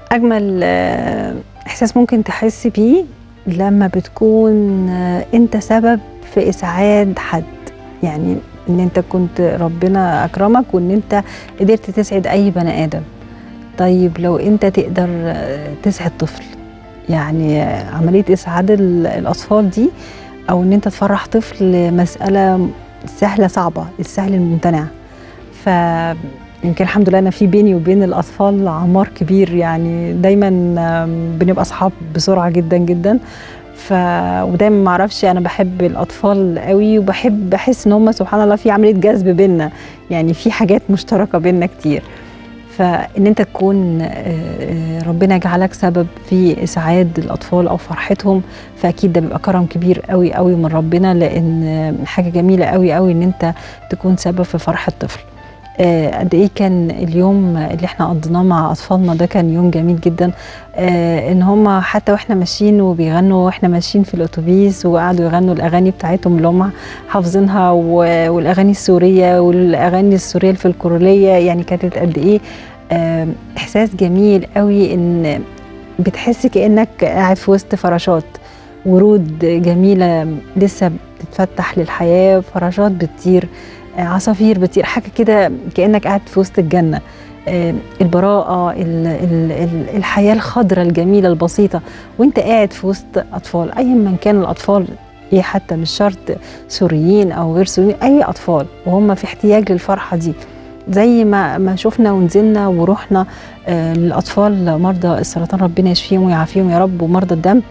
اجمل آه، احساس ممكن تحس بيه لما بتكون آه، انت سبب في اسعاد حد يعني ان انت كنت ربنا اكرمك وان انت قدرت تسعد اي بني ادم طيب لو انت تقدر آه، تسعد طفل يعني آه، عمليه اسعاد ال- الاطفال دي او ان انت تفرح طفل مساله سهله صعبه السهل الممتنع ف يمكن الحمد لله انا في بيني وبين الاطفال عمار كبير يعني دايما آم، بنبقى اصحاب بسرعه جدا جدا ف ودايما ما اعرفش انا بحب الاطفال قوي وبحب بحس ان هم سبحان الله في عمليه جذب بينا يعني في حاجات مشتركه بينا كتير فان انت تكون آه، آه، ربنا يجعلك سبب في اسعاد الاطفال او فرحتهم فاكيد ده بيبقى كرم كبير قوي قوي من ربنا لان آه، حاجه جميله قوي قوي ان انت تكون سبب في فرح الطفل آه، قد ايه كان اليوم اللي احنا قضيناه مع اطفالنا ده كان يوم جميل جدا آه، ان هم حتى واحنا ماشيين وبيغنوا واحنا ماشيين في الاتوبيس وقعدوا يغنوا الاغاني بتاعتهم اللي هم حافظينها و- والاغاني السوريه والاغاني السوريه الفلكلوريه يعني كانت قد ايه آه، احساس جميل قوي ان بتحس كانك قاعد في وسط فراشات ورود جميله لسه بتتفتح للحياه فراشات بتطير آه، عصافير بتطير حاجه كده كانك قاعد في وسط الجنه آه، البراءه ال- ال- ال- الحياه الخضراء الجميله البسيطه وانت قاعد في وسط اطفال ايا من كان الاطفال ايه حتى مش شرط سوريين او غير سوريين اي اطفال وهم في احتياج للفرحه دي زي ما ما شفنا ونزلنا ورحنا آه، للاطفال مرضى السرطان ربنا يشفيهم ويعافيهم يا رب ومرضى الدم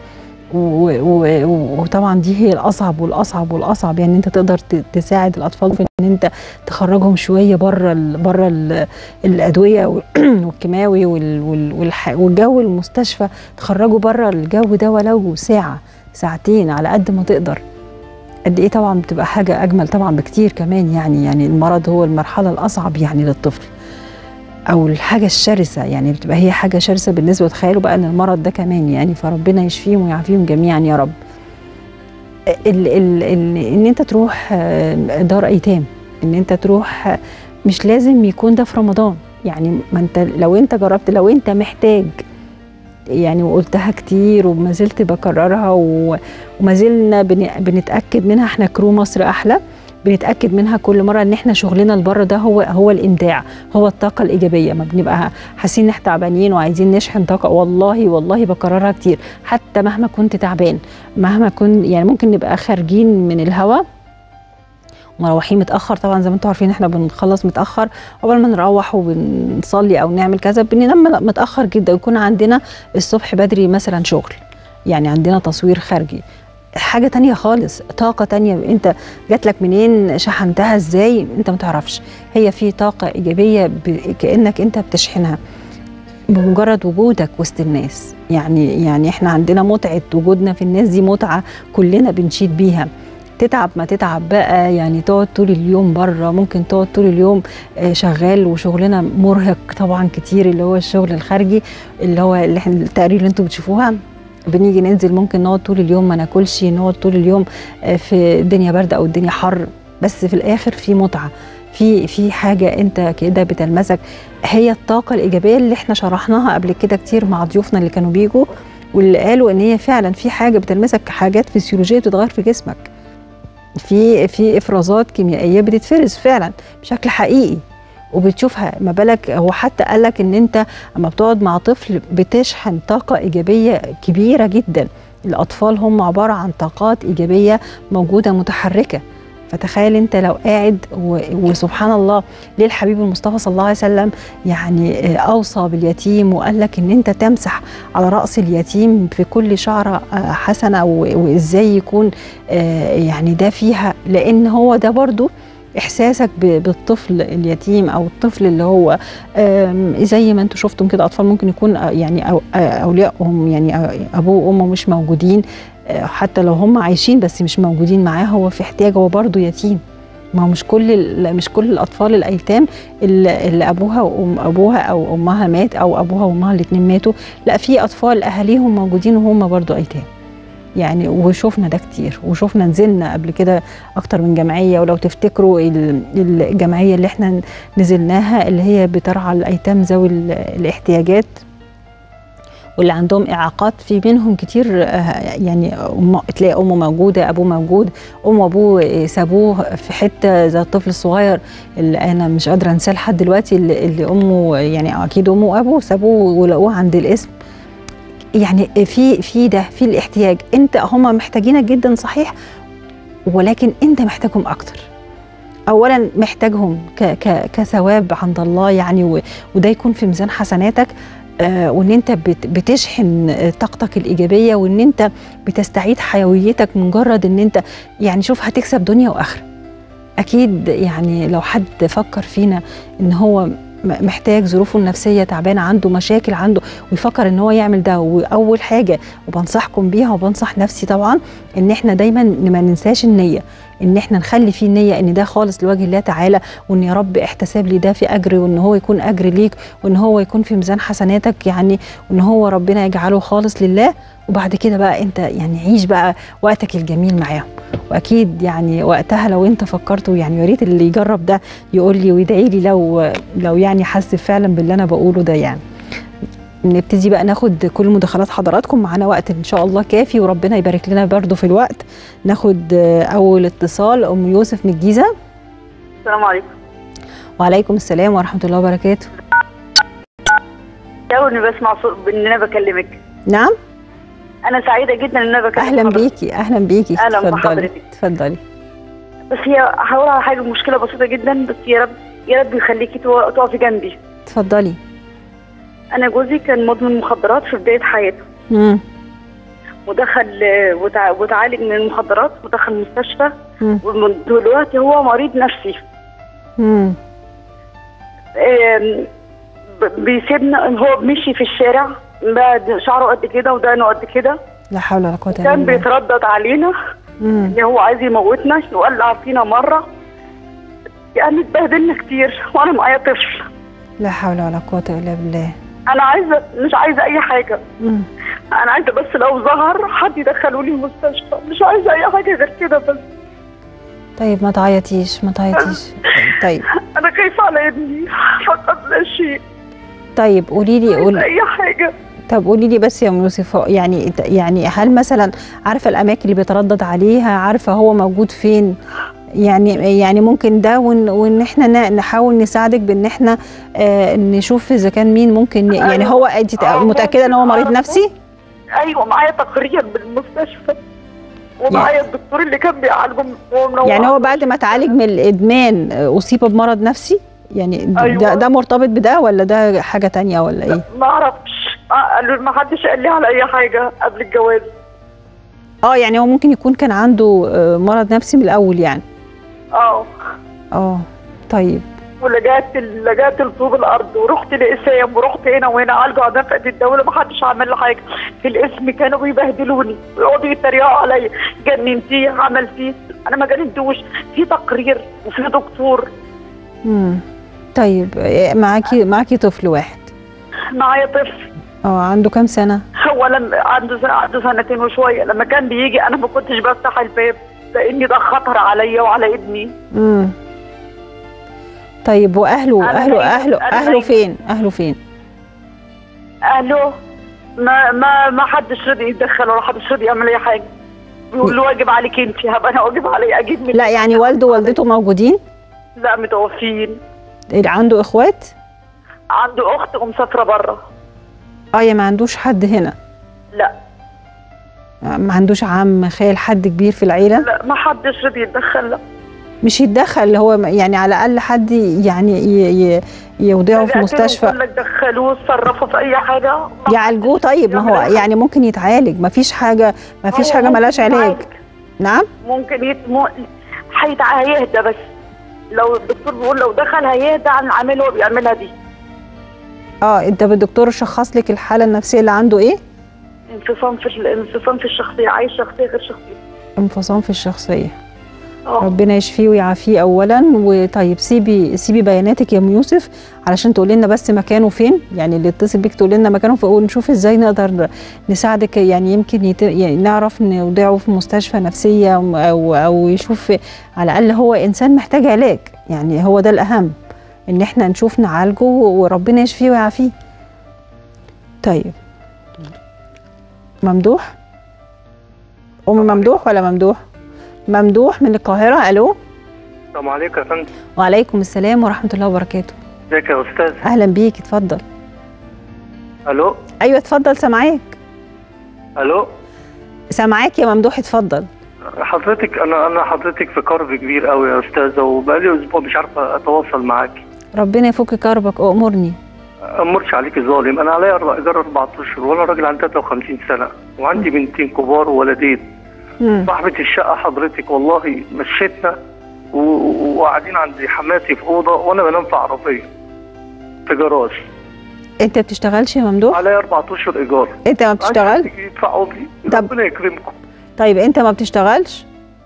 و- و- و- وطبعا دي هي الاصعب والاصعب والاصعب يعني انت تقدر ت- تساعد الاطفال في ان انت تخرجهم شويه بره ال بره ال الادويه وال- والكيماوي وال- وال- والح- والجو المستشفى تخرجوا بره الجو ده ولو ساعه ساعتين على قد ما تقدر قد ايه طبعا بتبقى حاجه اجمل طبعا بكتير كمان يعني يعني المرض هو المرحله الاصعب يعني للطفل او الحاجه الشرسه يعني بتبقى هي حاجه شرسه بالنسبه تخيلوا بقى ان المرض ده كمان يعني فربنا يشفيهم ويعافيهم جميعا يا رب ال ال ال ان انت تروح آه، دار ايتام ان انت تروح آه، مش لازم يكون ده في رمضان يعني ما انت لو انت جربت لو انت محتاج يعني وقلتها كتير وما زلت بكررها و- وما زلنا بن- بنتاكد منها احنا كرو مصر احلى بنتاكد منها كل مره ان احنا شغلنا لبره ده هو هو الابداع هو الطاقه الايجابيه ما بنبقى حاسين ان احنا تعبانين وعايزين نشحن طاقه والله والله بكررها كتير حتى مهما كنت تعبان مهما كنت يعني ممكن نبقى خارجين من الهوا ومروحين متاخر طبعا زي ما انتم عارفين احنا بنخلص متاخر قبل ما نروح وبنصلي او نعمل كذا بننام متاخر جدا يكون عندنا الصبح بدري مثلا شغل يعني عندنا تصوير خارجي حاجة تانية خالص طاقة تانية انت جات لك منين شحنتها ازاي انت ما تعرفش هي في طاقة ايجابية ب... كأنك انت بتشحنها بمجرد وجودك وسط الناس يعني يعني احنا عندنا متعة وجودنا في الناس دي متعة كلنا بنشيد بيها تتعب ما تتعب بقى يعني تقعد طول اليوم بره ممكن تقعد طول اليوم آه، شغال وشغلنا مرهق طبعا كتير اللي هو الشغل الخارجي اللي هو اللي احنا التقارير اللي انتوا بتشوفوها بنيجي ننزل ممكن نقعد طول اليوم ما ناكلش نقعد طول اليوم آه، في الدنيا برد او الدنيا حر بس في الاخر في متعه في في حاجه انت كده بتلمسك هي الطاقه الايجابيه اللي احنا شرحناها قبل كده كتير مع ضيوفنا اللي كانوا بيجوا واللي قالوا ان هي فعلا في حاجه بتلمسك حاجات فسيولوجيه بتتغير في جسمك في في افرازات كيميائيه بتتفرز فعلا بشكل حقيقي وبتشوفها ما بالك هو حتى قال لك ان انت اما بتقعد مع طفل بتشحن طاقه ايجابيه كبيره جدا الاطفال هم عباره عن طاقات ايجابيه موجوده متحركه فتخيل انت لو قاعد و- وسبحان الله ليه الحبيب المصطفى صلى الله عليه وسلم يعني آه، اوصى باليتيم وقال لك ان انت تمسح على راس اليتيم في كل شعره آه، حسنه و- وازاي يكون آه، يعني ده فيها لان هو ده برضو احساسك ب- بالطفل اليتيم او الطفل اللي هو آم، زي ما انتم شفتم كده اطفال ممكن يكون آه، يعني أو- آه، اوليائهم يعني آه، ابوه وامه مش موجودين آه، حتى لو هم عايشين بس مش موجودين معاه هو في احتياج هو برضه يتيم ما هو مش كل ال- مش كل الاطفال الايتام اللي اللي ابوها وام ابوها او امها مات او ابوها وامها الاثنين ماتوا لا في اطفال اهاليهم موجودين وهم برضه ايتام يعني وشفنا ده كتير وشفنا نزلنا قبل كده اكتر من جمعيه ولو تفتكروا ال- الجمعيه اللي احنا نزلناها اللي هي بترعى الايتام ذوي ال- الاحتياجات واللي عندهم اعاقات في منهم كتير آه، يعني أم تلاقي امه موجوده ابوه موجود ام وابوه سابوه في حته زي الطفل الصغير اللي انا مش قادره انساه لحد دلوقتي اللي, اللي امه يعني اكيد امه وابوه سابوه ولقوه عند الاسم يعني في في ده في الاحتياج انت هم محتاجينك جدا صحيح ولكن انت محتاجهم اكتر اولا محتاجهم ك ك كثواب عند الله يعني و- وده يكون في ميزان حسناتك آه وان انت بت بتشحن طاقتك الايجابيه وان انت بتستعيد حيويتك مجرد ان انت يعني شوف هتكسب دنيا واخره اكيد يعني لو حد فكر فينا ان هو م- محتاج ظروفه النفسيه تعبانه عنده مشاكل عنده ويفكر ان هو يعمل ده واول حاجه وبنصحكم بيها وبنصح نفسي طبعا ان احنا دايما ما ننساش النيه ان احنا نخلي فيه نيه ان ده خالص لوجه الله تعالى وان يا رب احتساب لي ده في اجر وان هو يكون اجر ليك وان هو يكون في ميزان حسناتك يعني وان هو ربنا يجعله خالص لله وبعد كده بقى انت يعني عيش بقى وقتك الجميل معاهم واكيد يعني وقتها لو انت فكرت يعني يا ريت اللي يجرب ده يقول لي ويدعي لي لو لو يعني حس فعلا باللي انا بقوله ده يعني نبتدي بقى ناخد كل مداخلات حضراتكم معانا وقت ان شاء الله كافي وربنا يبارك لنا برضو في الوقت ناخد آه، اول اتصال ام يوسف من الجيزه السلام عليكم وعليكم السلام ورحمه الله وبركاته أول إني بسمع صوت إن أنا بكلمك نعم أنا سعيدة جدا إن أنا بكلمك اهلا حضرتك. بيكي اهلا بيكي أهلا اتفضلي بحضرتك. اتفضلي بس هي هقول على حاجة مشكلة بسيطة جدا بس يا رب يا رب يخليكي تو- تقفي جنبي اتفضلي أنا جوزي كان مدمن مخدرات في بداية حياته مم. ودخل وتع- وتعالج من المخدرات ودخل المستشفى مم. ودلوقتي هو مريض نفسي مم. آم، ب- بيسيبنا هو مشي في الشارع بعد شعره قد كده ودانه قد كده لا حول ولا قوه الا كان بالله بيتردد علينا مم. ان هو عايز يموتنا يولع فينا مره يعني اتبهدلنا كتير وانا معايا طفل لا حول ولا قوه الا بالله انا عايزه مش عايزه اي حاجه مم. انا عايزه بس لو ظهر حد يدخله لي المستشفى مش عايزه اي حاجه غير كده بس طيب ما تعيطيش ما تعيطيش طيب انا خايفه على ابني فقط لا شيء طيب قولي لي عايزه قول اي حاجه طب قولي لي بس يا ام يوسف هو يعني يعني هل مثلا عارفه الاماكن اللي بيتردد عليها عارفه هو موجود فين يعني يعني ممكن ده وان, وإن احنا ن- نحاول نساعدك بان احنا آه نشوف اذا كان مين ممكن ي- يعني أيوة. هو انت آه، متاكده ان هو ممكن مريض أعرفه. نفسي ايوه معايا تقرير بالمستشفى ومعايا الدكتور اللي كان بيعالجه ومنور يعني هو بعد ما اتعالج من الادمان آه، اصيب بمرض نفسي يعني د- أيوة. ده, ده مرتبط بده ولا ده حاجه تانية ولا ايه ما اعرفش آه، قالوا ما حدش قال لي على اي حاجه قبل الجواز اه يعني هو ممكن يكون كان عنده آه، مرض نفسي من الاول يعني اه اه طيب ولجأت لجأت لطوب الارض ورحت لاسام ورحت هنا وهنا عالجوا على نفقه الدوله ما حدش عمل لي حاجه في الاسم كانوا بيبهدلوني ويقعدوا يتريقوا عليا جننتيه عملتيه انا ما جننتوش في تقرير وفي دكتور امم طيب آه، معاكي معاكي طفل واحد معايا طفل اه عنده كام سنه هو لما عنده سنة عنده سنتين وشويه لما كان بيجي انا ما كنتش بفتح الباب لاني ده خطر عليا وعلى ابني امم طيب واهله أنا اهله نايمة- اهله أنا اهله نايمة. فين اهله فين الو ما ما ما حدش رضي يتدخل ولا حدش رضي يعمل اي حاجه بيقول له واجب عليك انت هبقى انا واجب علي اجيب من لا يعني والده ووالدته موجودين لا متوفيين اللي عنده اخوات عنده اخت ومسافره بره اه يا ما عندوش حد هنا لا آه، ما عندوش عم خال حد كبير في العيله لا ما حدش رضي يتدخل لا مش يتدخل هو يعني على الاقل حد يعني ي- ي- يودعه في لجأت لهم مستشفى يقول لك دخلوه اتصرفوا في اي حاجه ما يعالجوه طيب ما هو يعمل أي حاجة. يعني ممكن يتعالج ما فيش حاجه ما فيش هو حاجه ممكن ملاش علاج يتعالج. نعم ممكن يتم هيتع- هيهدى بس لو الدكتور بيقول لو دخل هيهدى عن العمل اللي هو بيعملها دي اه انت بالدكتور شخص لك الحاله النفسيه اللي عنده ايه انفصام في ال- انفصام في الشخصيه عايش شخصيه غير شخصيه انفصام في الشخصيه اه ربنا يشفيه ويعافيه اولا وطيب سيبي سيبي بياناتك يا ام يوسف علشان تقولي لنا بس مكانه فين يعني اللي اتصل بيك تقول لنا مكانه فين ونشوف ازاي نقدر نساعدك يعني يمكن يت... يعني نعرف نودعه في مستشفى نفسيه او او يشوف على الاقل هو انسان محتاج علاج يعني هو ده الاهم ان احنا نشوف نعالجه وربنا يشفيه ويعافيه طيب ممدوح ام ممدوح ولا ممدوح ممدوح من القاهره الو السلام عليكم يا فندم وعليكم السلام ورحمه الله وبركاته ازيك يا استاذ اهلا بيك اتفضل الو ايوه اتفضل سامعاك الو سامعاك يا ممدوح اتفضل حضرتك انا انا حضرتك في كرب كبير قوي يا استاذه وبقالي اسبوع مش عارفه اتواصل معاكي ربنا يفك كربك امرني امرش عليكي ظالم انا عليا أربع- ايجار اربع اشهر وانا راجل عندي 53 سنه وعندي بنتين كبار وولدين مم. صاحبه الشقه حضرتك والله مشيتنا و- و- وقاعدين عند حماتي في اوضه وانا بنام في عربيه في جراج انت بتشتغلش يا ممدوح عليا اربع اشهر ايجار انت ما بتشتغل عايزك يدفعوا لي طب- ربنا يكرمكم طيب انت ما بتشتغلش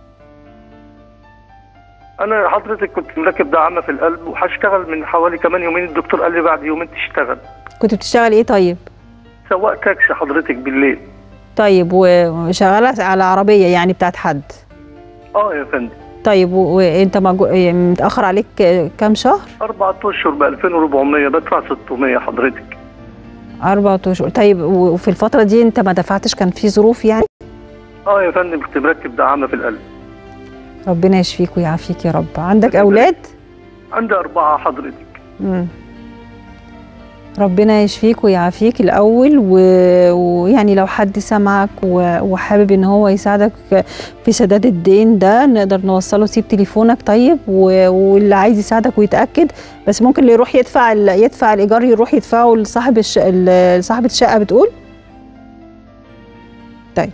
انا حضرتك كنت مركب دعامه في القلب وهشتغل من حوالي كمان يومين الدكتور قال لي بعد يومين تشتغل كنت بتشتغل ايه طيب سواق تاكسي حضرتك بالليل طيب وشغاله على عربيه يعني بتاعت حد اه يا فندم طيب و- وانت مجو... متاخر عليك كام شهر اربع اشهر ب 2400 بدفع 600 حضرتك اربع اشهر طيب و- وفي الفتره دي انت ما دفعتش كان في ظروف يعني اه يا فندم كنت مركب دعامه في القلب ربنا يشفيك ويعافيك يا رب عندك ربنا اولاد عندي اربعه حضرتك مم. ربنا يشفيك ويعافيك الاول و- ويعني لو حد سمعك و- وحابب ان هو يساعدك في سداد الدين ده نقدر نوصله سيب تليفونك طيب و- واللي عايز يساعدك ويتاكد بس ممكن اللي يروح يدفع ال- يدفع الايجار يروح يدفعه لصاحب الش... ال- صاحبه الشقه بتقول طيب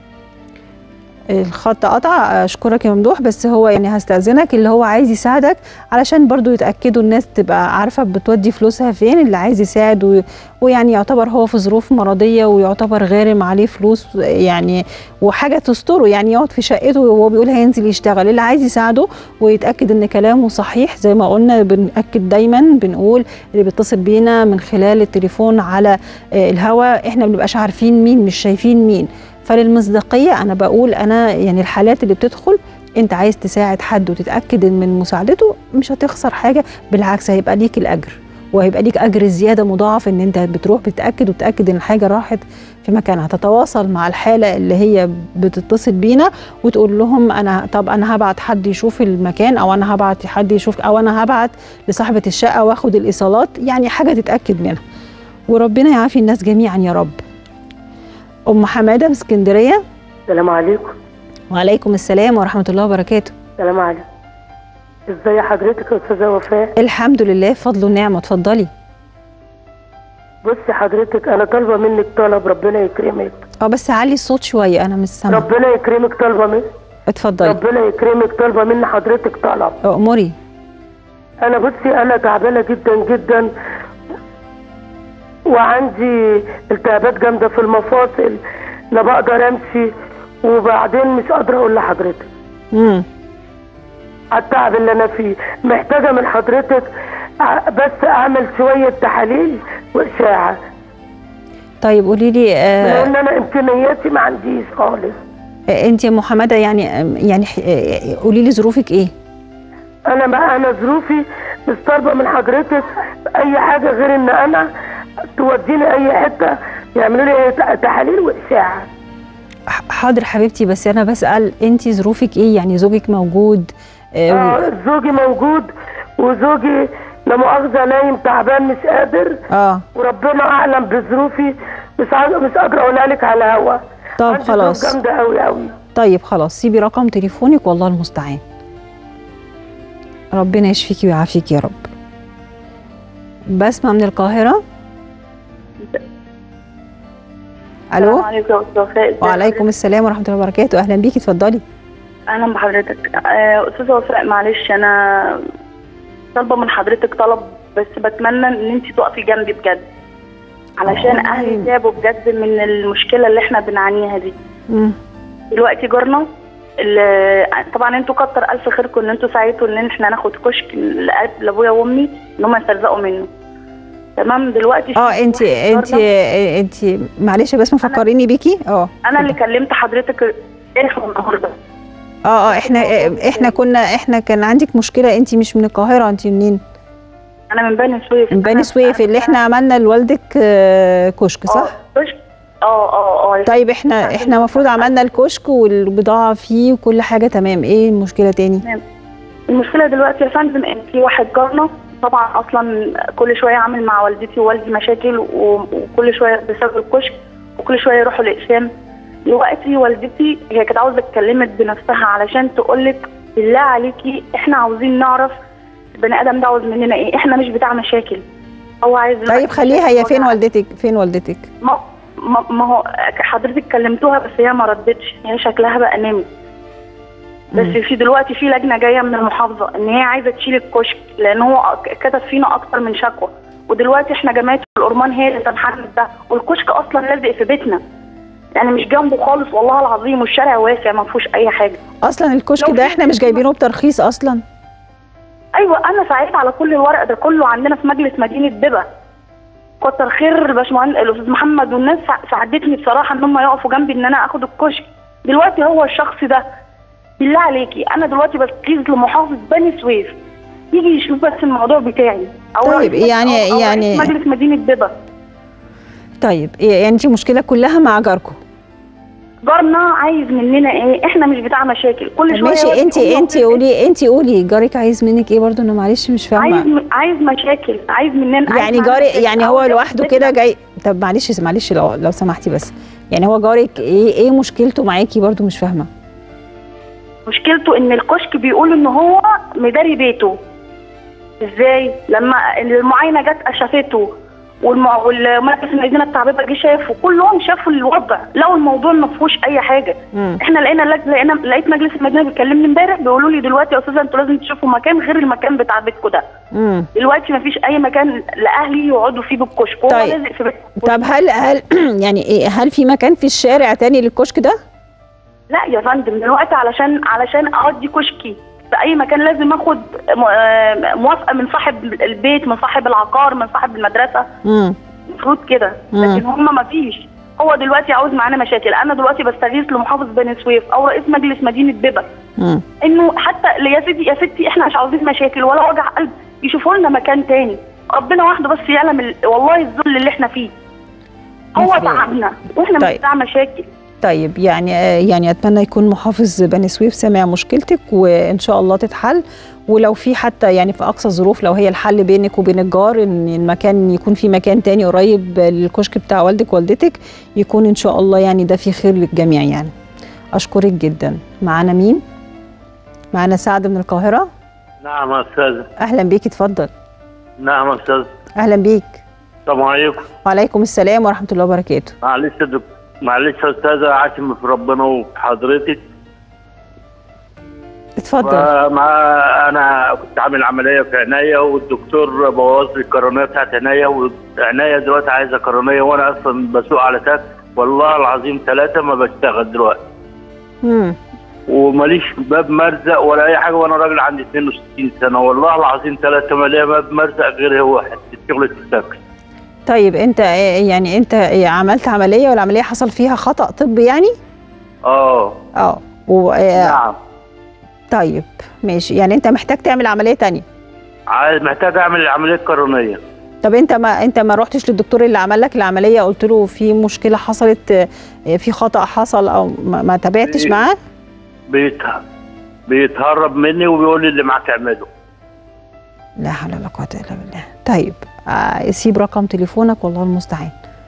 الخط قطع اشكرك يا ممدوح بس هو يعني هستاذنك اللي هو عايز يساعدك علشان برضو يتاكدوا الناس تبقى عارفه بتودي فلوسها فين اللي عايز يساعد و... ويعني يعتبر هو في ظروف مرضيه ويعتبر غارم عليه فلوس يعني وحاجه تستره يعني يقعد في شقته وهو بيقول هينزل يشتغل اللي عايز يساعده ويتاكد ان كلامه صحيح زي ما قلنا بنأكد دايما بنقول اللي بيتصل بينا من خلال التليفون على آه، الهوا احنا ما بنبقاش عارفين مين مش شايفين مين فللمصداقيه انا بقول انا يعني الحالات اللي بتدخل انت عايز تساعد حد وتتاكد إن من مساعدته مش هتخسر حاجه بالعكس هيبقى ليك الاجر وهيبقى ليك اجر زياده مضاعف ان انت بتروح بتاكد وتاكد ان الحاجه راحت في مكانها تتواصل مع الحاله اللي هي بتتصل بينا وتقول لهم انا طب انا هبعت حد يشوف المكان او انا هبعت حد يشوف او انا هبعت لصاحبه الشقه واخد الايصالات يعني حاجه تتاكد منها وربنا يعافي الناس جميعا يا رب ام حماده من اسكندريه السلام عليكم وعليكم السلام ورحمه الله وبركاته السلام عليكم ازي حضرتك يا استاذه وفاء الحمد لله فضل ونعمه اتفضلي بصي حضرتك انا طالبه منك طلب ربنا يكرمك اه بس علي الصوت شويه انا مش سامعه ربنا يكرمك طالبه من اتفضلي ربنا يكرمك طالبه من حضرتك طلب اموري انا بصي انا تعبانه جدا جدا وعندي التهابات جامده في المفاصل لا بقدر امشي وبعدين مش قادره اقول لحضرتك امم على التعب اللي انا فيه محتاجه من حضرتك ع- بس اعمل شويه تحاليل واشاعه طيب قولي لي آه لان انا امكانياتي ما عنديش خالص انت يا ام حماده يعني يعني آه، قولي لي ظروفك ايه انا بقى انا ظروفي مش طالبه من حضرتك اي حاجه غير ان انا توديني اي حته يعملوا لي ت- تحاليل واشاعه ح- حاضر حبيبتي بس انا بسال انت ظروفك ايه يعني زوجك موجود آه و- آه زوجي موجود وزوجي لا مؤاخذه نايم تعبان مش قادر اه وربنا اعلم بظروفي مش عايزه مش قادره اقولها لك على الهوا طب عندي ظروف خلاص جامده قوي قوي طيب خلاص سيبي رقم تليفونك والله المستعان ربنا يشفيكي ويعافيكي يا رب بسمة من القاهرة السلام الو عليكم يا استاذ وفاء ازيك وعليكم السلام ورحمة الله وبركاته اهلا بيكي اتفضلي اهلا بحضرتك آه، استاذه وفاء معلش انا طالبه من حضرتك طلب بس بتمنى ان انت تقفي جنبي بجد علشان آه. اهلي تعبوا بجد من المشكله اللي احنا بنعانيها دي مم. دلوقتي جارنا اللي- طبعا انتوا كتر الف خيركم ان انتوا ساعدتوا ان احنا ناخد كشك لأب- لابويا وامي ان هم يسترزقوا منه تمام دلوقتي اه انت انت انت معلش بس فكريني بيكي اه انا اللي كلمت حضرتك امبارح والنهارده اه اه احنا احنا كنا احنا كان عندك مشكلة انت مش من القاهرة انت منين؟ انا من بني سويف من بني أنا- سويف اللي أنا- احنا عملنا لوالدك آه، كشك آه، صح؟ كشك اه اه اه طيب احنا احنا المفروض عملنا الكشك والبضاعه فيه وكل حاجه تمام ايه المشكله تاني المشكله دلوقتي يا فندم ان في واحد جارنا طبعا اصلا كل شويه عامل مع والدتي ووالدي مشاكل و- وكل شويه بسبب الكشك وكل شويه يروحوا لاقسام دلوقتي والدتي هي كانت عاوزه اتكلمت بنفسها علشان تقولك بالله عليكي احنا عاوزين نعرف البني ادم ده عاوز مننا ايه احنا مش بتاع مشاكل هو عايز طيب خليها هي فين والدتك فين والدتك ما ما ما هو حضرتك كلمتوها بس هي ما ردتش هي شكلها بقى نامت بس مم. في دلوقتي في لجنه جايه من المحافظه ان هي عايزه تشيل الكشك لان هو كتب فينا اكتر من شكوى ودلوقتي احنا جمعيه الأورمان هي اللي تنحل ده والكشك اصلا لازق في بيتنا يعني مش جنبه خالص والله العظيم والشارع واسع ما فيهوش اي حاجه اصلا الكشك لو ده في- احنا مش جايبينه بترخيص اصلا ايوه انا سعيت على كل الورق ده كله عندنا في مجلس مدينه دبا كتر خير الباشمهندس الاستاذ محمد والناس سع- ساعدتني بصراحه ان هم يقفوا جنبي ان انا اخد الكشك دلوقتي هو الشخص ده بالله عليكي انا دلوقتي بستغيث لمحافظ بني سويف يجي يشوف بس الموضوع بتاعي او طيب، رئيس- يعني- أو- أو يعني- رئيس مجلس مدينه دبا طيب إيه يعني انت مشكله كلها مع جاركم جارنا عايز مننا ايه احنا مش بتاع مشاكل كل طب شويه ماشي يقعد انت يقول انت لهم قولي انت قولي جارك عايز منك ايه برضو انا معلش مش عايز فاهمه م- عايز مشاكل عايز مننا عايز يعني معانا جاري مشاكل. يعني هو عاوز لوحده ياخد كده بيتنا. جاي طب معلش معلش لو لو سمحتي بس يعني هو جارك ايه ايه مشكلته معاكي برضو مش فاهمه مشكلته ان الكشك بيقول ان هو مداري بيته ازاي لما المعاينه جت اشافته والم- والمركز المدينه التعبيبه جه شافه كلهم شافوا الوضع لو الموضوع ما فيهوش اي حاجه مم. احنا لقينا لقينا لقيت مجلس المدينه بيكلمني امبارح بيقولوا لي دلوقتي يا استاذه انتوا لازم تشوفوا مكان غير المكان بتاع بيتكم ده مم. دلوقتي ما فيش اي مكان لاهلي يقعدوا فيه بالكشك هو طيب. لازق في بيت طب هل هل يعني ايه هل في مكان في الشارع تاني للكشك ده لا يا فندم دلوقتي علشان علشان اودي كشكي في اي مكان لازم اخد م- آه موافقه من صاحب البيت من صاحب العقار من صاحب المدرسه مم. المفروض كده مم. لكن هم ما فيش هو دلوقتي عاوز معانا مشاكل انا دلوقتي بستغيث لمحافظ بني سويف او رئيس مجلس مدينه بيبا مم. انه حتى يا ستي يا ستي احنا مش عاوزين مشاكل ولا وجع قلب يشوفوا لنا مكان تاني ربنا وحده بس يعلم ال... والله الذل اللي احنا فيه هو مفروض. تعبنا واحنا مش طيب. بتاع مشاكل طيب يعني يعني اتمنى يكون محافظ بني سويف سامع مشكلتك وان شاء الله تتحل ولو في حتى يعني في اقصى الظروف لو هي الحل بينك وبين الجار ان المكان يكون في مكان تاني قريب للكشك بتاع والدك والدتك يكون ان شاء الله يعني ده في خير للجميع يعني اشكرك جدا معانا مين معانا سعد من القاهره نعم يا استاذ اهلا بيك اتفضل نعم يا استاذ اهلا بيك السلام عليكم وعليكم السلام ورحمه الله وبركاته معلش يا دك... معلش يا استاذه عاشم في ربنا وفي حضرتك اتفضل مع انا كنت عامل عمليه في عينيا والدكتور بوظ لي القرنيه بتاعت عينيا وعينيا دلوقتي عايزه قرنيه وانا اصلا بسوق على تاك والله العظيم ثلاثه ما بشتغل دلوقتي مم. وماليش باب مرزق ولا اي حاجه وانا راجل عندي 62 سنه والله العظيم ثلاثه ما ليا باب مرزق غير هو حته شغله التاكسي طيب انت إيه يعني انت إيه عملت عمليه والعمليه حصل فيها خطا طبي يعني اه اه و... آه، نعم طيب ماشي يعني انت محتاج تعمل عمليه تانية عايز محتاج اعمل العمليه القرنيه طب انت ما انت ما رحتش للدكتور اللي عمل لك العمليه قلت له في مشكله حصلت آه، في خطا حصل او ما, ما تابعتش إيه. معاه بيت بيتهرب مني وبيقول لي اللي معاك اعمله لا حول ولا قوه الا بالله طيب آه، سيب رقم تليفونك والله المستعان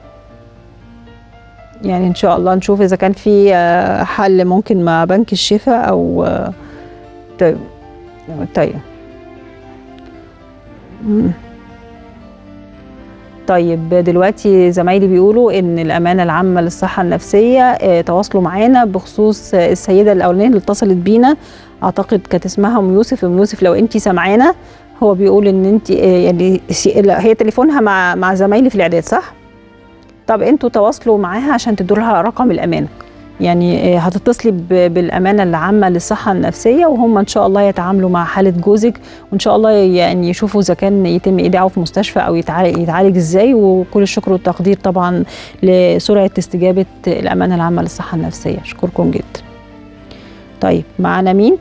يعني ان شاء الله نشوف اذا كان في آه، حل ممكن مع بنك الشفاء او آه، طيب طيب مم. طيب دلوقتي زمايلي بيقولوا ان الامانه العامه للصحه النفسيه آه، تواصلوا معانا بخصوص آه، السيده الاولانيه اللي اتصلت بينا اعتقد كانت اسمها ام يوسف ام يوسف لو انت سامعانا هو بيقول ان انت آه، يعني س- لا، هي تليفونها مع مع زمايلي في الاعداد صح طب انتوا تواصلوا معاها عشان تدوا لها رقم الامانه يعني آه، هتتصلي ب- بالامانه العامه للصحه النفسيه وهم ان شاء الله يتعاملوا مع حاله جوزك وان شاء الله يعني يشوفوا اذا كان يتم ايداعه في مستشفى او يتعالج, يتعالج ازاي وكل الشكر والتقدير طبعا لسرعه استجابه الامانه العامه للصحه النفسيه اشكركم جدا طيب معانا مين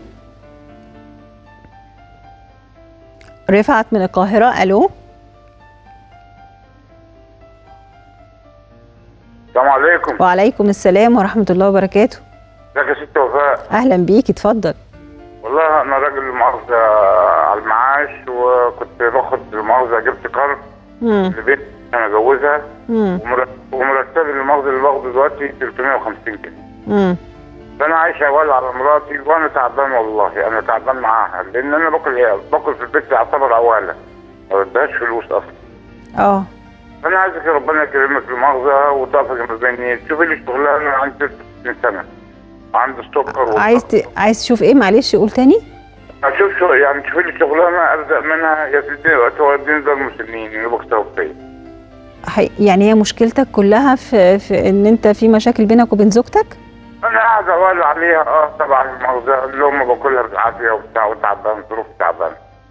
رفعت من القاهره الو السلام عليكم عليكم وعليكم السلام ورحمه الله وبركاته ازيك يا ست وفاء اهلا بيك اتفضل والله انا راجل مؤاخذه على المعاش وكنت باخد المؤاخذه جبت قرض مم. لبنت انا اتجوزها مم. ومرت- ومرتبي المؤاخذه اللي باخده دلوقتي 350 جنيه مم. فانا عايش اول على مراتي وانا تعبان والله انا تعبان معاها لان انا باكل عيال باكل في البيت يعتبر عواله ما بدهاش فلوس اصلا اه فانا عايزك ربنا يكرمك المؤاخذه وتقف ما بيني تشوفي لي شغلانه انا عندي 60 سنه عندي السكر والضغط. عايز ت... عايز تشوف ايه معلش قول تاني اشوف شو يعني تشوفي لي شغلانه ابدا منها يا سيدي توديني دار المسنين اللي بكتب فيا حي... يعني هي مشكلتك كلها في... في ان انت في مشاكل بينك وبين زوجتك انا قاعد اولع عليها اه طبعا المؤاخذه اللقمه باكلها بالعافيه وبتاع وتعبان ظروف تعبان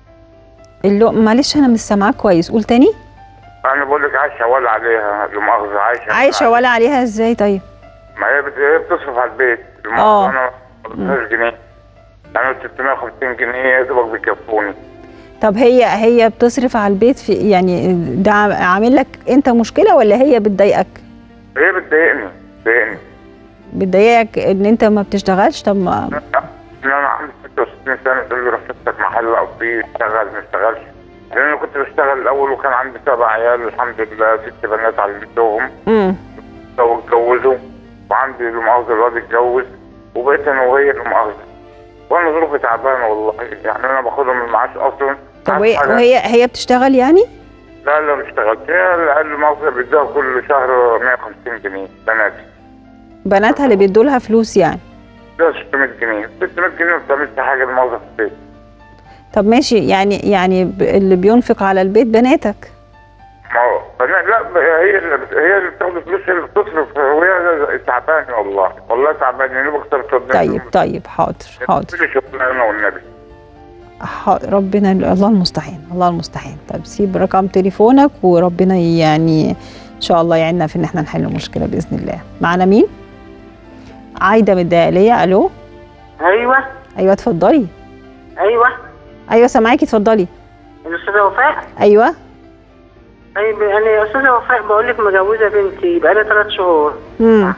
اللي... معلش انا مش سامعاك كويس قول تاني انا بقول لك عايشه اولع عليها المؤاخذه عايشه عايشه ولا عليها ازاي طيب ما هي بت... هي بتصرف على البيت آه. المؤاخذه انا ما بدهاش جنيه انا 650 جنيه يا دوبك بيكفوني طب هي هي بتصرف على البيت في يعني ده عامل لك انت مشكله ولا هي بتضايقك هي بتضايقني بتضايقني بتضايقك ان انت ما بتشتغلش طب ما ان انا عندي 66 سنه تقول لي روح افتح محل او فيه اشتغل ما اشتغلش لان انا كنت بشتغل الاول وكان عندي سبع عيال الحمد لله ست بنات علمتهم امم واتجوزوا وعندي المؤاخذه الواد اتجوز وبقيت انا وهي المؤاخذه وانا ظروفي تعبانه والله يعني انا باخدهم من المعاش اصلا طب عارف وهي حاجة؟ وهي هي بتشتغل يعني لا لا ما اشتغلت هي العيال المؤاخذه بيدوها كل شهر 150 جنيه بناتي بناتها اللي بيدوا لها فلوس يعني ده 600 جنيه 600 جنيه ما بتعملش حاجه المؤاخذه في البيت طب ماشي يعني يعني ب- اللي بينفق على البيت بناتك ما هو بنا- لا ب- هي اللي بت- هي اللي بتاخد فلوس هي اللي بتصرف وهي تعبانه والله والله تعبانه يعني بكسر صدري طيب طيب حاضر حاضر كل شغلانه والنبي حاضر ربنا الله المستعان الله المستعان طيب سيب رقم تليفونك وربنا يعني ان شاء الله يعيننا في ان احنا نحل المشكله باذن الله معنا مين عايده من الدقهليه الو ايوه ايوه اتفضلي ايوه ايوه سامعاكي اتفضلي الاستاذه وفاء ايوه طيب انا يا استاذه وفاء بقول لك مجوزه بنتي بقالها ثلاث شهور امم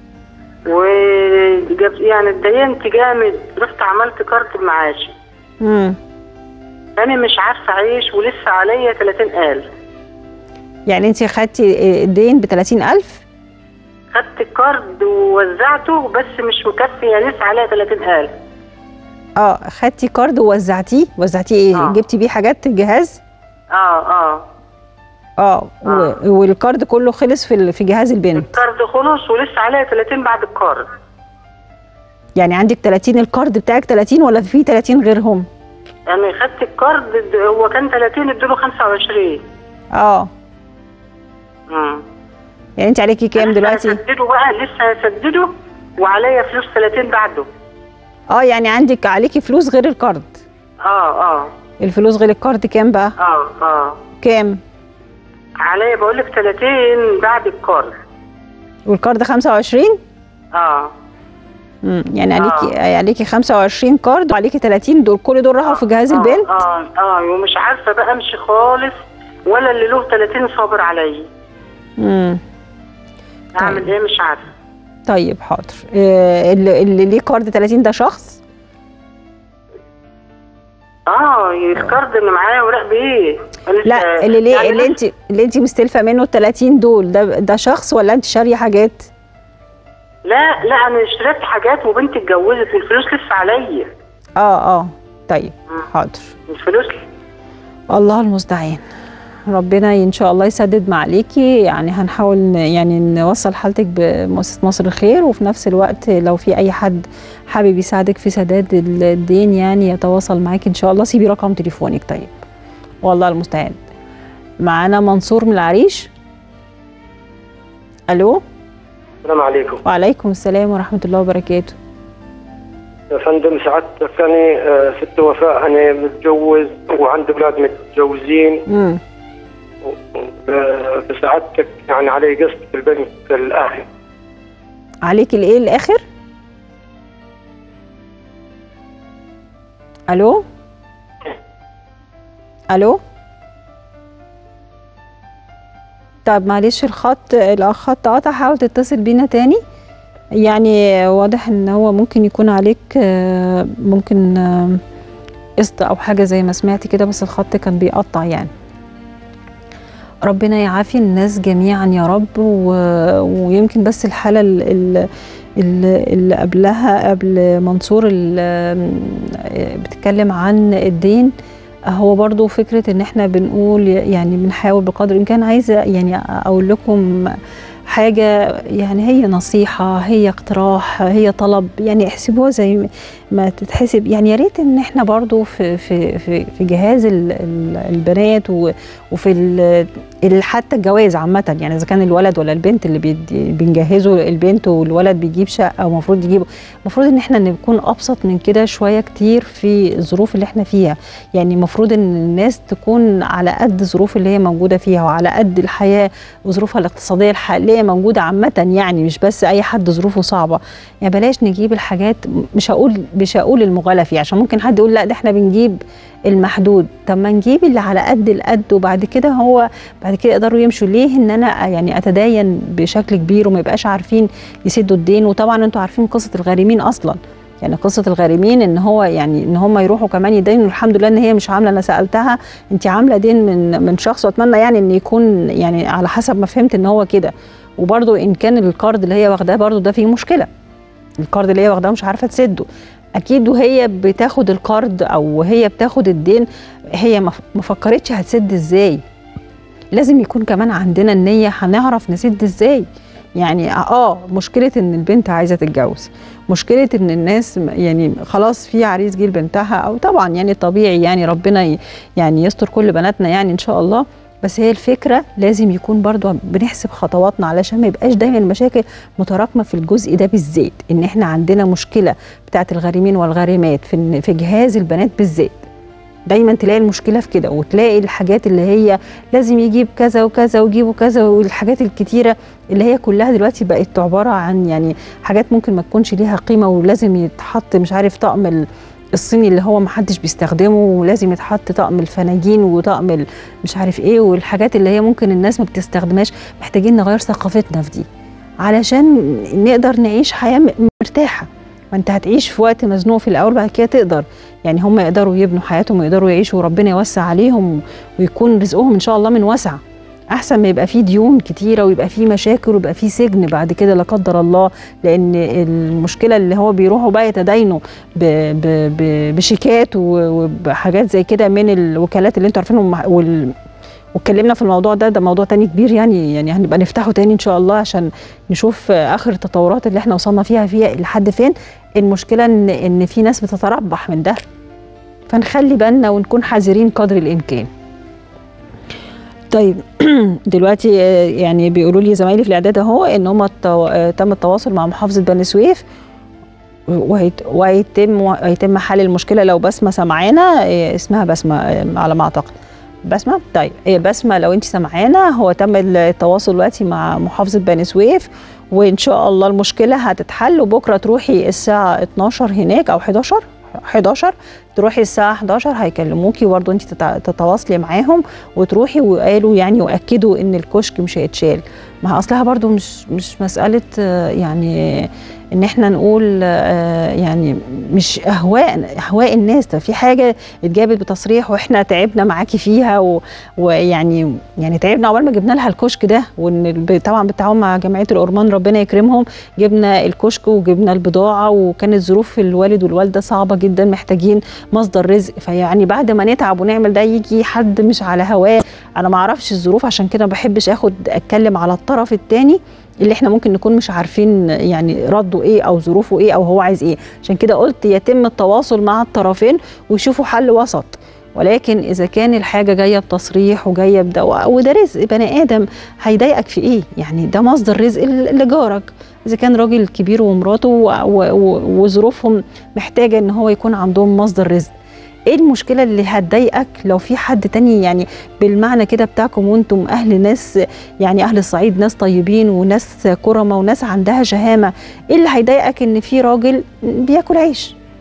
وجاب يعني اتدينت جامد رحت عملت كارت بمعاشي امم انا مش عارفه اعيش ولسه عليا 30000 يعني انت خدتي دين ب 30000 خدت الكارد ووزعته بس مش مكفي يعني لسه عليا 30000 اه خدتي كارد ووزعتيه وزعتيه ايه آه. جبتي بيه حاجات الجهاز اه اه اه و... والكارد كله خلص في ال- في جهاز البنت الكارد خلص ولسه عليا 30 بعد الكارد يعني عندك 30 الكارد بتاعك 30 ولا في 30 غيرهم يعني خدت الكارد اد- هو كان 30 ادوله 25 اه امم يعني انت عليكي كام دلوقتي هسدده بقى لسه هسدده وعليا فلوس 30 بعده اه يعني عندك عليكي فلوس غير الكارد اه اه الفلوس غير الكارد كام بقى اه اه كام عليا بقول لك 30 بعد الكارد والكارد 25 اه امم يعني عليكي عليكي 25 كارد وعليكي 30 دول كل دول راحوا في جهاز آه، البنت اه اه ومش عارفه بقى امشي خالص ولا اللي له 30 صابر عليا امم اعمل ايه مش عارفه طيب حاضر آه، اللي, اللي ليه كارد 30 ده شخص اه الكارد اللي معايا ورق بايه لا اللي ليه اللي انت اللي انت مستلفه منه ال 30 دول ده ده شخص ولا انت شاريه حاجات لا لا انا اشتريت حاجات وبنتي اتجوزت والفلوس لسه عليا اه اه طيب حاضر الفلوس الله المستعان ربنا ان شاء الله يسدد ما عليكي يعني هنحاول ن- يعني نوصل حالتك بمؤسسه مصر الخير وفي نفس الوقت لو في اي حد حابب يساعدك في سداد الدين يعني يتواصل معاكي ان شاء الله سيبي رقم تليفونك طيب والله المستعان معانا منصور من العريش الو السلام عليكم وعليكم السلام ورحمه الله وبركاته يا فندم سعادتك أنا آه، ست وفاء أنا متجوز وعندي أولاد متجوزين امم آه، فسعادتك يعني علي قسط في البنك الآخر عليكي الايه الاخر الو الو طب معلش الخط الخط قطع حاول تتصل بينا تاني يعني واضح ان هو ممكن يكون عليك آه، ممكن آه، قسط او حاجه زي ما سمعت كده بس الخط كان بيقطع يعني ربنا يعافي الناس جميعا يا رب و... ويمكن بس الحاله ال- ال- ال- اللي قبلها قبل منصور ال- بتتكلم عن الدين هو برضو فكرة ان احنا بنقول يعني بنحاول بقدر الامكان عايزة يعني اقول لكم حاجة يعني هي نصيحة هي اقتراح هي طلب يعني احسبوها زي ما تتحسب يعني يا ريت ان احنا برضو في في في, في جهاز ال- ال- البنات و- وفي ال- ال- حتى الجواز عامة يعني اذا كان الولد ولا البنت اللي بيدي- بنجهزه البنت والولد بيجيب شقة ومفروض يجيبه المفروض ان احنا نكون ابسط من كده شوية كتير في الظروف اللي احنا فيها يعني المفروض ان الناس تكون على قد الظروف اللي هي موجودة فيها وعلى قد الحياة وظروفها الاقتصادية الحالية موجودة عامة يعني مش بس أي حد ظروفه صعبة يعني بلاش نجيب الحاجات مش هقول مش هقول المغالى فيها عشان ممكن حد يقول لا ده احنا بنجيب المحدود طب ما نجيب اللي على قد القد وبعد كده هو بعد كده يقدروا يمشوا ليه ان انا يعني اتدين بشكل كبير وما يبقاش عارفين يسدوا الدين وطبعا انتوا عارفين قصه الغارمين اصلا يعني قصه الغارمين ان هو يعني ان هم يروحوا كمان يدينوا الحمد لله ان هي مش عامله انا سالتها انت عامله دين من من شخص واتمنى يعني ان يكون يعني على حسب ما فهمت ان هو كده وبرده ان كان الكارد اللي هي واخداه برده ده فيه مشكله الكارد اللي هي واخداه مش عارفه تسده اكيد وهي بتاخد الكارد او هي بتاخد الدين هي ما ما فكرتش هتسد ازاي لازم يكون كمان عندنا النيه هنعرف نسد ازاي يعني اه مشكله ان البنت عايزه تتجوز مشكله ان الناس م- يعني خلاص في عريس جه لبنتها او طبعا يعني طبيعي يعني ربنا ي- يعني يستر كل بناتنا يعني ان شاء الله بس هي الفكره لازم يكون برضو بنحسب خطواتنا علشان ما يبقاش دايما المشاكل متراكمه في الجزء ده بالذات ان احنا عندنا مشكله بتاعت الغارمين والغارمات في إن- في جهاز البنات بالذات دايما تلاقي المشكله في كده وتلاقي الحاجات اللي هي لازم يجيب كذا وكذا ويجيبوا كذا والحاجات الكتيره اللي هي كلها دلوقتي بقت عباره عن يعني حاجات ممكن ما تكونش ليها قيمه ولازم يتحط مش عارف طقم ال- الصيني اللي هو ما حدش بيستخدمه ولازم يتحط طقم الفناجين وطقم ال- مش عارف ايه والحاجات اللي هي ممكن الناس ما بتستخدمهاش محتاجين نغير ثقافتنا في دي علشان نقدر نعيش حياه م- مرتاحه ما انت هتعيش في وقت مزنوق في الاول بعد كده تقدر يعني هم يقدروا يبنوا حياتهم ويقدروا يعيشوا وربنا يوسع عليهم ويكون رزقهم ان شاء الله من وسع احسن ما يبقى فيه ديون كتيره ويبقى فيه مشاكل ويبقى فيه سجن بعد كده لا قدر الله لان المشكله اللي هو بيروحوا بقى يتداينوا ب- ب- ب- بشيكات و- وبحاجات زي كده من الوكالات اللي انتوا عارفينهم وال واتكلمنا في الموضوع ده ده موضوع تاني كبير يعني يعني هنبقى نفتحه تاني ان شاء الله عشان نشوف اخر التطورات اللي احنا وصلنا فيها فيها لحد فين المشكله ان ان في ناس بتتربح من ده فنخلي بالنا ونكون حذرين قدر الامكان طيب دلوقتي آه، يعني بيقولوا لي زمايلي في الاعداد اهو ان هم التو... آه، تم التواصل مع محافظه بني سويف وهيت... وهيتم وهيتم حل المشكله لو بسمه سمعانا آه، اسمها بسمه آه، على ما اعتقد بسمه طيب هي بسمه لو انت سمعانا هو تم التواصل دلوقتي مع محافظه بني سويف وان شاء الله المشكله هتتحل وبكره تروحي الساعه 12 هناك او 11 11 تروحي الساعة 11 هيكلموكي وبرضه انت تتع- تتواصلي معاهم وتروحي وقالوا يعني واكدوا ان الكشك مش هيتشال ما هي اصلها برضه مش مش مسألة آه، يعني ان احنا نقول آه، يعني مش اهواء اهواء الناس ده في حاجة اتجابت بتصريح واحنا تعبنا معاكي فيها و- ويعني يعني تعبنا عقبال ما جبنا لها الكشك ده وان الب- طبعا بالتعاون مع جمعية الأورمان ربنا يكرمهم جبنا الكشك وجبنا البضاعة وكانت ظروف الوالد والوالدة صعبة جدا محتاجين مصدر رزق فيعني بعد ما نتعب ونعمل ده يجي حد مش على هواه انا ما اعرفش الظروف عشان كده ما بحبش اخد اتكلم على الطرف الثاني اللي احنا ممكن نكون مش عارفين يعني رده ايه او ظروفه ايه او هو عايز ايه عشان كده قلت يتم التواصل مع الطرفين ويشوفوا حل وسط ولكن اذا كان الحاجه جايه بتصريح وجايه بده وده رزق بني ادم هيضايقك في ايه يعني ده مصدر رزق ل- لجارك اذا كان راجل كبير ومراته و- و- و- وظروفهم محتاجه ان هو يكون عندهم مصدر رزق ايه المشكله اللي هتضايقك لو في حد تاني يعني بالمعنى كده بتاعكم وانتم اهل ناس يعني اهل الصعيد ناس طيبين وناس كرمه وناس عندها شهامه ايه اللي هيضايقك ان في راجل بياكل عيش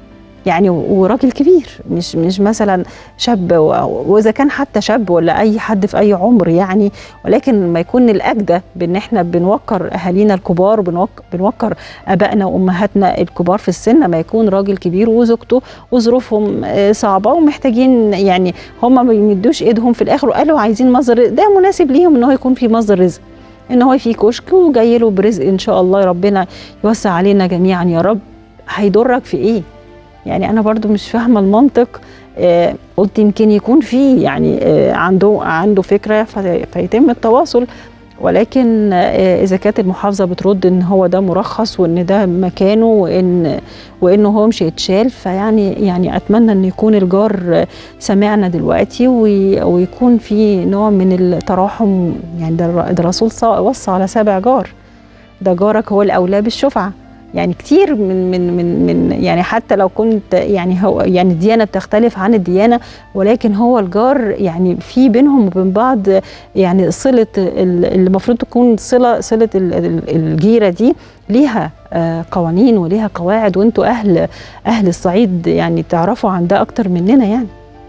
يعني وراجل كبير مش مش مثلا شاب و- واذا كان حتى شاب ولا اي حد في اي عمر يعني ولكن ما يكون الاجدى بان احنا بنوقر اهالينا الكبار وبنوقر بنوقر ابائنا وامهاتنا الكبار في السن ما يكون راجل كبير وزوجته وظروفهم آه، صعبه ومحتاجين يعني هم ما بيمدوش ايدهم في الاخر وقالوا عايزين مصدر رزق. ده مناسب ليهم ان هو يكون في مصدر رزق ان هو في كشك وجاي له برزق ان شاء الله ربنا يوسع علينا جميعا يا رب هيضرك في ايه يعني انا برضو مش فاهمه المنطق آه قلت يمكن يكون في يعني آه عنده عنده فكره في- فيتم التواصل ولكن آه اذا كانت المحافظه بترد ان هو ده مرخص وان ده مكانه وان وانه هو مش هيتشال فيعني يعني اتمنى ان يكون الجار آه، سمعنا دلوقتي وي- ويكون في نوع من التراحم يعني ده الر- ده الرسول ص- وصى على سبع جار ده جارك هو الاولى بالشفعه يعني كتير من من من من يعني حتى لو كنت يعني هو يعني الديانه بتختلف عن الديانه ولكن هو الجار يعني في بينهم وبين بعض يعني صله ال- اللي المفروض تكون صله صله ال- ال- الجيره دي ليها آه، قوانين وليها قواعد وانتوا اهل اهل الصعيد يعني تعرفوا عن ده اكتر مننا يعني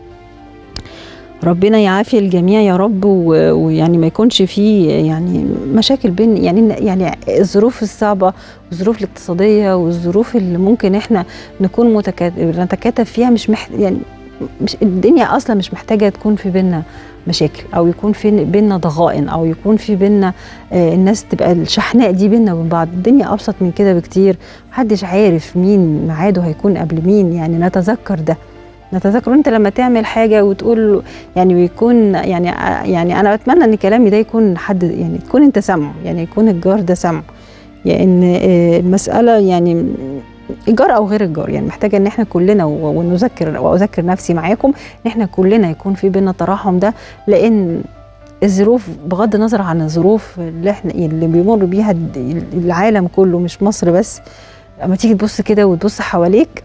ربنا يعافي الجميع يا رب و- ويعني ما يكونش فيه يعني مشاكل بين يعني يعني الظروف الصعبه والظروف الاقتصاديه والظروف اللي ممكن احنا نكون متكات- نتكاتف فيها مش مح يعني مش الدنيا اصلا مش محتاجه تكون في بينا مشاكل او يكون في بينا ضغائن او يكون في بينا آه الناس تبقى الشحناء دي بينا وبين بعض الدنيا ابسط من كده بكتير محدش عارف مين ميعاده هيكون قبل مين يعني نتذكر ده نتذكر انت لما تعمل حاجه وتقول يعني ويكون يعني يعني انا اتمنى ان كلامي ده يكون حد يعني تكون انت سامعه يعني يكون الجار ده سامعه يعني آه، المساله يعني الجار او غير الجار يعني محتاجه ان احنا كلنا و- ونذكر واذكر نفسي معاكم ان احنا كلنا يكون في بينا التراحم ده لان الظروف بغض النظر عن الظروف اللي احنا اللي بيمر بيها الد- العالم كله مش مصر بس اما تيجي تبص كده وتبص حواليك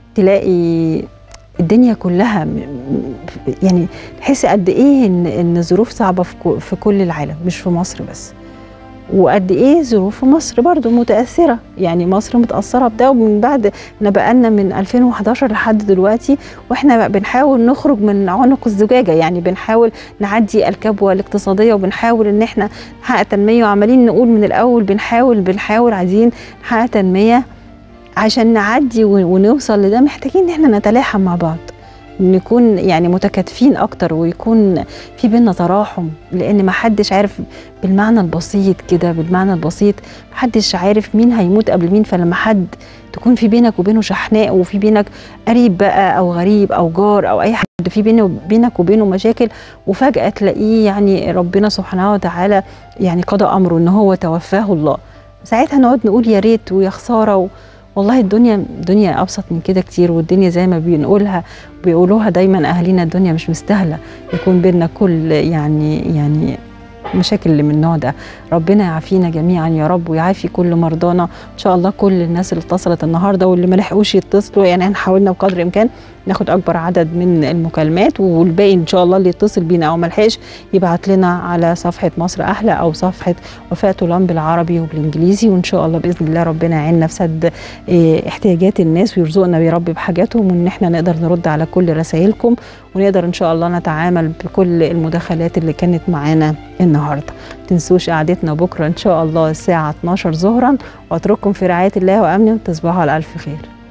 تلاقي الدنيا كلها م- م- يعني تحس قد ايه ان ان الظروف صعبه في كو- في كل العالم مش في مصر بس وقد ايه ظروف مصر برضو متاثره يعني مصر متاثره بده ومن بعد احنا بقالنا من 2011 لحد دلوقتي واحنا بنحاول نخرج من عنق الزجاجه يعني بنحاول نعدي الكبوه الاقتصاديه وبنحاول ان احنا نحقق تنميه وعمالين نقول من الاول بنحاول بنحاول عايزين نحقق تنميه عشان نعدي و- ونوصل لده محتاجين ان احنا نتلاحم مع بعض نكون يعني متكاتفين اكتر ويكون في بينا تراحم لان ما حدش عارف بالمعنى البسيط كده بالمعنى البسيط ما حدش عارف مين هيموت قبل مين فلما حد تكون في بينك وبينه شحناء وفي بينك قريب بقى او غريب او جار او اي حد في بينه بينك وبينه مشاكل وفجاه تلاقيه يعني ربنا سبحانه وتعالى يعني قضى امره ان هو توفاه الله ساعتها نقعد نقول يا ريت ويا خساره و... والله الدنيا الدنيا ابسط من كده كتير والدنيا زي ما بنقولها بيقولوها دايما اهالينا الدنيا مش مستاهله يكون بينا كل يعني يعني مشاكل اللي من النوع ده ربنا يعافينا جميعا يا رب ويعافي كل مرضانا ان شاء الله كل الناس اللي اتصلت النهارده واللي ما لحقوش يتصلوا يعني احنا حاولنا بقدر الامكان ناخد اكبر عدد من المكالمات والباقي ان شاء الله اللي يتصل بينا او ما لحقش يبعت لنا على صفحه مصر احلى او صفحه وفاء طولان بالعربي وبالانجليزي وان شاء الله باذن الله ربنا يعيننا في سد إيه، احتياجات الناس ويرزقنا يا رب بحاجاتهم وان احنا نقدر نرد على كل رسائلكم ونقدر ان شاء الله نتعامل بكل المداخلات اللي كانت معانا النهارده تنسوش قعدتنا بكره ان شاء الله الساعه 12 ظهرا واترككم في رعايه الله وامنه وتصبحوا على الف خير